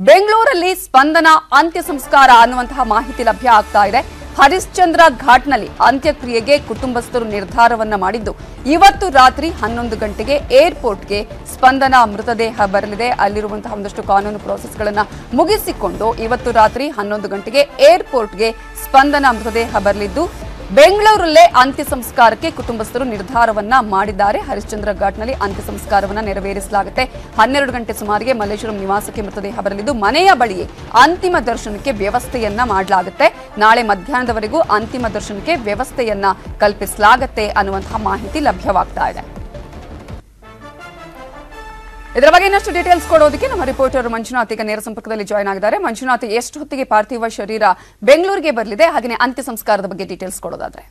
ಬೆಂಗಳೂರಲ್ಲಿ ಸ್ಪಂದನ ಅಂತ್ಯ ಸಂಸ್ಕಾರ ಅನ್ನುವಂತಹ ಮಾಹಿತಿ ಲಭ್ಯ ಆಗ್ತಾ ಇದೆ ಹರಿಶ್ಚಂದ್ರ ಘಾಟ್ನಲ್ಲಿ ಅಂತ್ಯಕ್ರಿಯೆಗೆ ಕುಟುಂಬಸ್ಥರು ನಿರ್ಧಾರವನ್ನ ಮಾಡಿದ್ದು ಇವತ್ತು ರಾತ್ರಿ ಹನ್ನೊಂದು ಗಂಟೆಗೆ ಏರ್ಪೋರ್ಟ್ಗೆ ಸ್ಪಂದನ ಮೃತದೇಹ ಬರಲಿದೆ ಅಲ್ಲಿರುವಂತಹ ಒಂದಷ್ಟು ಕಾನೂನು ಪ್ರೋಸೆಸ್ಗಳನ್ನ ಮುಗಿಸಿಕೊಂಡು ಇವತ್ತು ರಾತ್ರಿ ಹನ್ನೊಂದು ಗಂಟೆಗೆ ಏರ್ಪೋರ್ಟ್ಗೆ ಸ್ಪಂದನ ಮೃತದೇಹ ಬರಲಿದ್ದು ಬೆಂಗಳೂರಲ್ಲೇ ಅಂತ್ಯ ಸಂಸ್ಕಾರಕ್ಕೆ ಕುಟುಂಬಸ್ಥರು ನಿರ್ಧಾರವನ್ನ ಮಾಡಿದ್ದಾರೆ ಹರಿಶ್ಚಂದ್ರ ಘಾಟ್ನಲ್ಲಿ ಅಂತ್ಯ ಸಂಸ್ಕಾರವನ್ನ ನೆರವೇರಿಸಲಾಗುತ್ತೆ ಹನ್ನೆರಡು ಗಂಟೆ ಸುಮಾರಿಗೆ ಮಲ್ಲೇಶ್ವರಂ ನಿವಾಸಕ್ಕೆ ಮೃತದೇಹ ಬರಲಿದ್ದು ಮನೆಯ ಬಳಿಯೇ ಅಂತಿಮ ದರ್ಶನಕ್ಕೆ ವ್ಯವಸ್ಥೆಯನ್ನ ಮಾಡಲಾಗುತ್ತೆ ನಾಳೆ ಮಧ್ಯಾಹ್ನದವರೆಗೂ ಅಂತಿಮ ದರ್ಶನಕ್ಕೆ ವ್ಯವಸ್ಥೆಯನ್ನ ಕಲ್ಪಿಸಲಾಗುತ್ತೆ ಅನ್ನುವಂತಹ ಮಾಹಿತಿ ಲಭ್ಯವಾಗ್ತಾ ಇದೆ ಇದರ ಬಗ್ಗೆ ಇನ್ನಷ್ಟು ಡೀಟೇಲ್ಸ್ ಕೊಡೋದಕ್ಕೆ ನಮ್ಮ ರಿಪೋರ್ಟರ್ ಮಂಜುನಾಥ್ ಈಗ ನೇರ ಸಂಪರ್ಕದಲ್ಲಿ ಜಾಯ್ನ್ ಆಗಿದ್ದಾರೆ ಮಂಜುನಾಥ್ ಎಷ್ಟು ಹೊತ್ತಿಗೆ ಪಾರ್ಥಿವ ಶರೀರ ಬೆಂಗಳೂರಿಗೆ ಬರಲಿದೆ ಹಾಗೆಯೇ ಅಂತ್ಯ ಸಂಸ್ಕಾರದ ಬಗ್ಗೆ ಡೀಟೇಲ್ಸ್ ಕೊಡೋದಾದ್ರೆ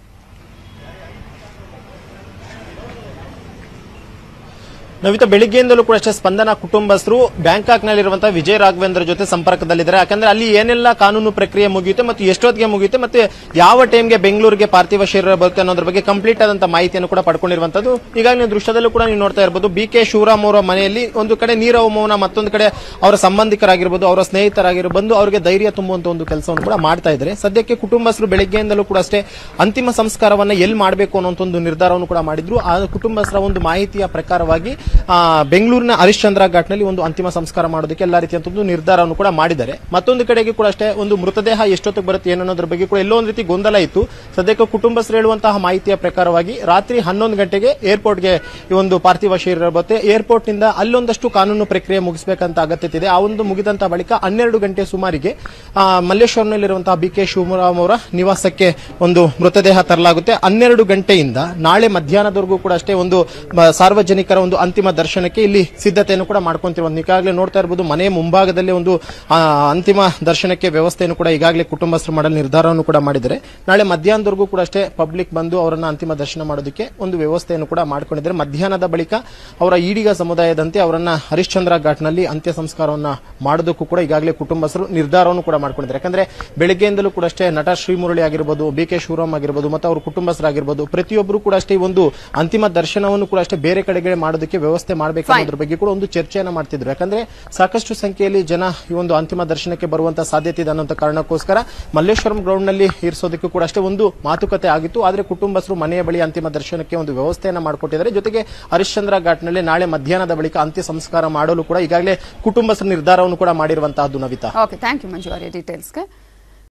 ನವಿತಾ ಬೆಳಿಗ್ಗೆಯಿಂದಲೂ ಕೂಡ ಅಷ್ಟೇ ಸ್ಪಂದನ ಕುಟುಂಬಸ್ಥರು ಬ್ಯಾಂಕಾಕ್ ನಲ್ಲಿರುವಂತಹ ವಿಜಯ ರಾಘವೇಂದ್ರ ಜೊತೆ ಸಂಪರ್ಕದಲ್ಲಿದ್ದಾರೆ ಯಾಕಂದ್ರೆ ಅಲ್ಲಿ ಏನೆಲ್ಲ ಕಾನೂನು ಪ್ರಕ್ರಿಯೆ ಮುಗಿಯುತ್ತೆ ಮತ್ತು ಎಷ್ಟೊತ್ತಿಗೆ ಮುಗಿಯುತ್ತೆ ಮತ್ತೆ ಯಾವ ಟೈಮ್ಗೆ ಬೆಂಗಳೂರಿಗೆ ಪಾರ್ಥಿವ ಶರೀರ ಬರುತ್ತೆ ಅನ್ನೋದ್ರ ಬಗ್ಗೆ ಕಂಪ್ಲೀಟ್ ಆದಂತ ಮಾಹಿತಿಯನ್ನು ಕೂಡ ಪಡ್ಕೊಂಡಿರುವಂತದ್ದು ಈಗಾಗಲೇ ನೀವು ದೃಶ್ಯದಲ್ಲೂ ಕೂಡ ನೀವು ನೋಡ್ತಾ ಇರಬಹುದು ಬಿ ಕೆ ಶಿವರಾಮ್ ಅವರ ಮನೆಯಲ್ಲಿ ಒಂದು ಕಡೆ ನೀರವ ಮೌನ ಮತ್ತೊಂದು ಕಡೆ ಅವರ ಸಂಬಂಧಿಕರಾಗಿರ್ಬೋದು ಅವರ ಸ್ನೇಹಿತರಾಗಿರ್ಬೋದು ಬಂದು ಅವರಿಗೆ ಧೈರ್ಯ ತುಂಬುವಂತ ಒಂದು ಕೆಲಸವನ್ನು ಕೂಡ ಮಾಡ್ತಾ ಇದ್ದಾರೆ ಸದ್ಯಕ್ಕೆ ಕುಟುಂಬಸ್ಥರು ಬೆಳಿಗ್ಗೆಯಿಂದಲೂ ಕೂಡ ಅಷ್ಟೇ ಅಂತಿಮ ಸಂಸ್ಕಾರವನ್ನ ಎಲ್ಲಿ ಮಾಡಬೇಕು ಅನ್ನೋಂಥ ಒಂದು ನಿರ್ಧಾರವನ್ನು ಕೂಡ ಮಾಡಿದ್ರು ಆ ಕುಟುಂಬಸ್ಥರ ಒಂದು ಮಾಹಿತಿಯ ಪ್ರಕಾರವಾಗಿ ಆ, ಬೆಂಗಳೂರಿನ ಹರಿಶ್ಚಂದ್ರ ಘಾಟ್ನಲ್ಲಿ ಒಂದು ಅಂತಿಮ ಸಂಸ್ಕಾರ ಮಾಡೋದಕ್ಕೆ ಎಲ್ಲಾ ರೀತಿಯಂತ ಒಂದು ನಿರ್ಧಾರವನ್ನು ಕೂಡ ಮಾಡಿದ್ದಾರೆ ಮತ್ತೊಂದು ಕಡೆಗೆ ಕೂಡ ಅಷ್ಟೇ ಒಂದು ಮೃತದೇಹ ಎಷ್ಟೊತ್ತಿಗೆ ಬರುತ್ತೆ ಏನನ್ನೋದ್ರ ಬಗ್ಗೆ ಕೂಡ ಎಲ್ಲೋ ಒಂದು ರೀತಿ ಗೊಂದಲ ಇತ್ತು ಸದ್ಯಕ್ಕೆ ಕುಟುಂಬಸ್ಥರು ಹೇಳುವಂತಹ ಮಾಹಿತಿಯ ಪ್ರಕಾರವಾಗಿ ರಾತ್ರಿ ಹನ್ನೊಂದು ಗಂಟೆಗೆ ಏರ್ಪೋರ್ಟ್ಗೆ ಈ ಒಂದು ಪಾರ್ಥಿವ ಶರೀರ ಬರುತ್ತೆ ಏರ್ಪೋರ್ಟ್ ನಿಂದ ಅಲ್ಲೊಂದಷ್ಟು ಕಾನೂನು ಪ್ರಕ್ರಿಯೆ ಮುಗಿಸಬೇಕಂತ ಅಗತ್ಯತೆ ಇದೆ ಆ ಒಂದು ಮುಗಿದಂತ ಬಳಿಕ ಹನ್ನೆರಡು ಗಂಟೆ ಸುಮಾರಿಗೆ ಆ, ಮಲ್ಲೇಶ್ವರಂನಲ್ಲಿರುವಂತಹ ಬಿ ಕೆ ಶಿವರಾಮ್ ಅವರ ನಿವಾಸಕ್ಕೆ ಒಂದು ಮೃತದೇಹ ತರಲಾಗುತ್ತೆ ಹನ್ನೆರಡು ಗಂಟೆಯಿಂದ ನಾಳೆ ಮಧ್ಯಾಹ್ನದವರೆಗೂ ಕೂಡ ಅಷ್ಟೇ ಒಂದು ಮ- ಸಾರ್ವಜನಿಕರ ಒಂದು ಅಂತಿಮ ದರ್ಶನಕ್ಕೆ ಇಲ್ಲಿ ಸಿದ್ಧತೆಯನ್ನು ಕೂಡ ಮಾಡ್ಕೊಂತಿರುವಂತ ಈಗಾಗಲೇ ನೋಡ್ತಾ ಇರಬಹುದು ಮನೆ ಮುಂಭಾಗದಲ್ಲೇ ಒಂದು ಆ, ಅಂತಿಮ ದರ್ಶನಕ್ಕೆ ವ್ಯವಸ್ಥೆಯನ್ನು ಕೂಡ ಈಗಾಗಲೇ ಕುಟುಂಬಸ್ಥರು ಮಾಡಲು ನಿರ್ಧಾರವನ್ನು ಕೂಡ ಮಾಡಿದ್ದಾರೆ ನಾಳೆ ಮಧ್ಯಾಹ್ನದವರೆಗೂ ಕೂಡ ಅಷ್ಟೇ ಪಬ್ಲಿಕ್ ಬಂದು ಅವರನ್ನ ಅಂತಿಮ ದರ್ಶನ ಮಾಡೋದಕ್ಕೆ ಒಂದು ವ್ಯವಸ್ಥೆಯನ್ನು ಕೂಡ ಮಾಡ್ಕೊಂಡಿದ್ದಾರೆ ಮಧ್ಯಾಹ್ನದ ಬಳಿಕ ಅವರ ಈಡಿಗ ಸಮುದಾಯದಂತೆ ಅವರನ್ನ ಹರಿಶ್ಚಂದ್ರ ಘಾಟ್ನಲ್ಲಿ ಅಂತ್ಯ ಸಂಸ್ಕಾರವನ್ನ ಮಾಡೋದಕ್ಕೂ ಕೂಡ ಈಗಾಗಲೇ ಕುಟುಂಬಸ್ಥರು ನಿರ್ಧಾರವನ್ನು ಕೂಡ ಮಾಡ್ಕೊಂಡಿದ್ದಾರೆ ಯಾಕಂದ್ರೆ ಬೆಳಗ್ಗೆಯಿಂದಲೂ ಕೂಡ ಅಷ್ಟೇ ನಟ ಶ್ರೀಮುರಳಿ ಆಗಿರ್ಬೋದು ಬಿ ಕೆ ಶಿವರಾಮ್ ಆಗಿರ್ಬೋದು ಮತ್ತು ಅವ್ರ ಕುಟುಂಬಸ್ಥರಾಗಿರ್ಬೋದು ಪ್ರತಿಯೊಬ್ಬರು ಕೂಡ ಅಷ್ಟೇ ಈ ಒಂದು ಅಂತಿಮ ದರ್ಶನವನ್ನು ಕೂಡ ಅಷ್ಟೇ ಬೇರೆ ಕಡೆಗೆ ಮಾಡೋದಕ್ಕೆ ವ್ಯವಸ್ಥೆ ಮಾಡಬೇಕು ಅನ್ನೋದ್ರ ಬಗ್ಗೆ ಕೂಡ ಒಂದು ಚರ್ಚೆಯನ್ನ ಮಾಡ್ತಿದ್ರು ಯಾಕಂದ್ರೆ ಸಾಕಷ್ಟು ಸಂಖ್ಯೆಯಲ್ಲಿ ಜನ ಈ ಒಂದು ಅಂತಿಮ ದರ್ಶನಕ್ಕೆ ಬರುವಂತ ಸಾಧ್ಯತೆ ಇದೆ ಅನ್ನೋ ಕಾರಣಕ್ಕೋಸ್ಕರ ಮಲ್ಲೇಶ್ವರಂ ಗ್ರೌಂಡ್ ನಲ್ಲಿ ಇರಿಸೋದಕ್ಕೆ ಕೂಡ ಅಷ್ಟೇ ಒಂದು ಮಾತುಕತೆ ಆಗಿತ್ತು ಆದ್ರೆ ಕುಟುಂಬಸ್ಥರು ಮನೆಯ ಬಳಿ ಅಂತಿಮ ದರ್ಶನಕ್ಕೆ ಒಂದು ವ್ಯವಸ್ಥೆಯನ್ನ ಮಾಡಿಕೊಟ್ಟಿದ್ದಾರೆ ಜೊತೆಗೆ ಹರಿಶ್ಚಂದ್ರ ಘಾಟ್ನಲ್ಲಿ ನಾಳೆ ಮಧ್ಯಾಹ್ನದ ಬಳಿಕ ಅಂತ್ಯ ಸಂಸ್ಕಾರ ಮಾಡಲು ಕೂಡ ಈಗಾಗಲೇ ಕುಟುಂಬಸ್ಥರು ನಿರ್ಧಾರವನ್ನು ಕೂಡ ಮಾಡಿರುವಂತಹದ್ದು Navitha okay thank you Manju ಅವರೇ ಡೀಟೇಲ್ಸ್ಗೆ